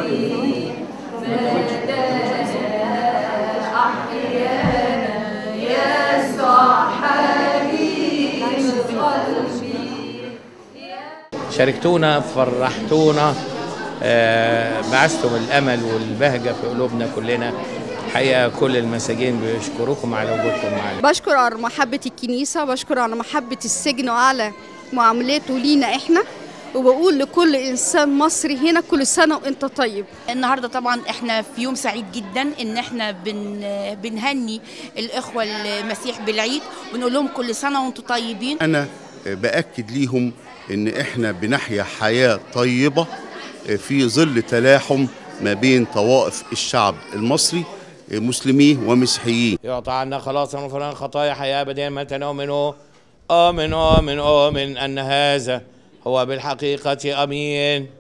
شاركتونا فرحتونا آه، بعثتم الامل والبهجه في قلوبنا كلنا حقيقه كل المساجين بيشكركم على وجودكم معنا بشكر على محبة الكنيسة بشكر على محبة السجن وعلى معاملته لينا احنا وبقول لكل انسان مصري هنا كل سنة وانت طيب النهارده طبعا احنا في يوم سعيد جدا ان احنا بن بنهني الاخوه المسيح بالعيد ونقول لهم كل سنه وانتم طيبين أنا بأكد ليهم إن إحنا بنحيا حياة طيبة في ظل تلاحم ما بين طوائف الشعب المصري مسلميه ومسيحيين يعطى عنا خلاصا وغفران خطايا حياه ابديه متى نؤمن امن امن امن ان هذا هو بالحقيقه امين